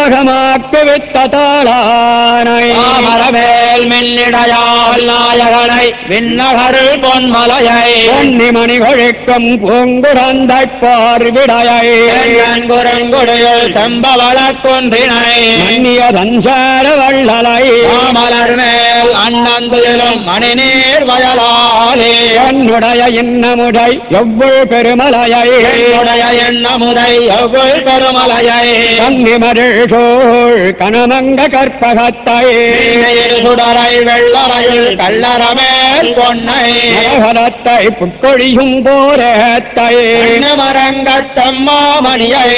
உலகமாக்கு வித்த தாளானை தாமரமேல் மின்னிடையால் நாயகனை விண்ணகருள் பொன்மலையை பொன்னிமணி கொழிக்கும் பூங்குடந்தை பார்விடையை குரங்குடையில் செம்பவள குன்றினை மன்னிய தஞ்சார வள்ளலை மாமலர் மேல் அண்ணந்துயிலும் மணிநீர் வயலாலே என்னுடைய இன்னமுடை எவ்வளவு பெருமலையை என்னுடைய எண்ணமுதை எவ்வளவு பெருமலையை கன்னிமருள் சோழ் கனமங்க கற்பகத்தை வீணையில் சுடரை வெள்ளரையில் கள்ளரமேல் பொன்னை மரகதத்தை புட்கொழியும் போரத்தை மரங்கத்தம்மாமணியை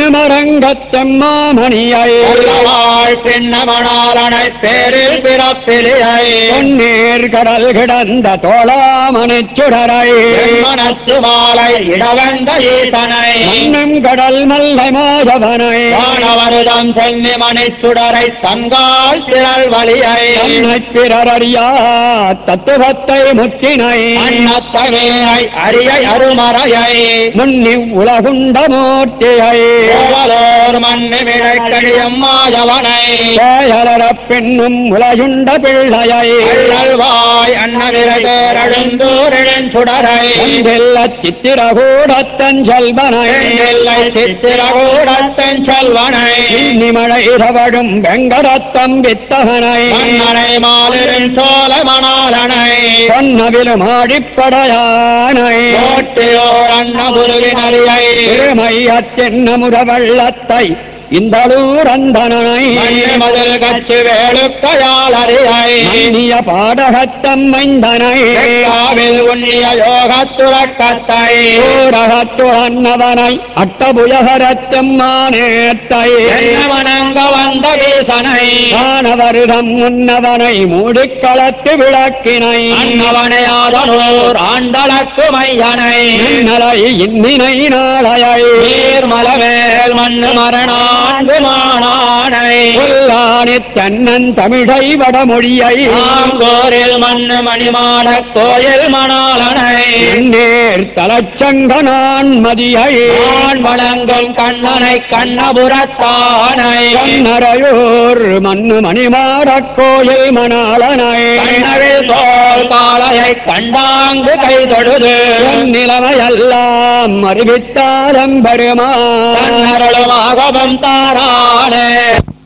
மரங்கத்தம்மாமணியை வாழ் பின்னமணாலனை பேரில் பிறப்பிலியை பொன்னீர் கடல் கிடந்த தோளாமணிச் சுடரை மனத்து மாலை இடவந்த ஈசனை மன்னம் கடல் மல்லை மாதவனை வானவருதம் சென்னி மணிச்சுடரை தங்கால் திரள் வழியை தன்னை பிறர் அறியா தத்துவத்தை முத்தினை அன்னத்தவேனை அரியை அருமறையை முன்னி உலகுண்ட மூர்த்தியை கோவலோர் மண்ணிமிழை கழியும் மாதவனை சேயலர பெண்ணும் உலகுண்ட பிள்ளையை அள்ளல்வாய் அன்னவிரை தேரழுந்தூரின் சுடரை செல்ல சித்திரகூடத்தன் செல்வனை இல்லை சித்திரகூடத்தன் செல்வனை நிமழை இரவடும் வெங்கடத்தம் வித்தகனை மன்னனை மாலின் சோல மணாலனை பொன்னவிலும் ஆடிப்படையானை கோட்டியோர் அன்னபுருவினரியை திருமையத்தின் நமுத வெள்ளத்தை இந்தளூரந்தனை மண்ணு மதில் கட்சி வேலுக்கையால் அறியை மன்னிய பாடகத்தம் மைந்தனை காவில் உண்ணிய யோகத்துறக்கத்தை ஊரகத்துழன்னவனை அட்டபுயகரத்தும் மானேத்தை என்ன வணங்க வந்த வீசனை ஆனவருதம் முன்னவனை மூடிக்களத்து விளக்கினை அன்னவனையாதனூர் ஆண்டலக்கு மையனை இன்னலை இன்னினை நாளையை நீர்மலமேல் மண்ணு மரணாண்டு மாணானை புல்லானி தென்னன் தமிழை வடமொழியை ஆங்கோரில் மண்ணு மணிமாட கோயில் மணாலனை நேர் தலச்சங்க நான் மதியை ஆண் வணங்கும் கண்ணனை கண்ணபுரத்தானை கண்ணரையூர் மண்ணு மணிமாடக் கோயில் மணாளனை கண்ணவில் தோல் காளையை கண்டாங்கு கை தொழுது நிலைமையெல்லாம் அறிவித்தாரம் பெருமான் கண்ணருளுமாகவும் தாரானே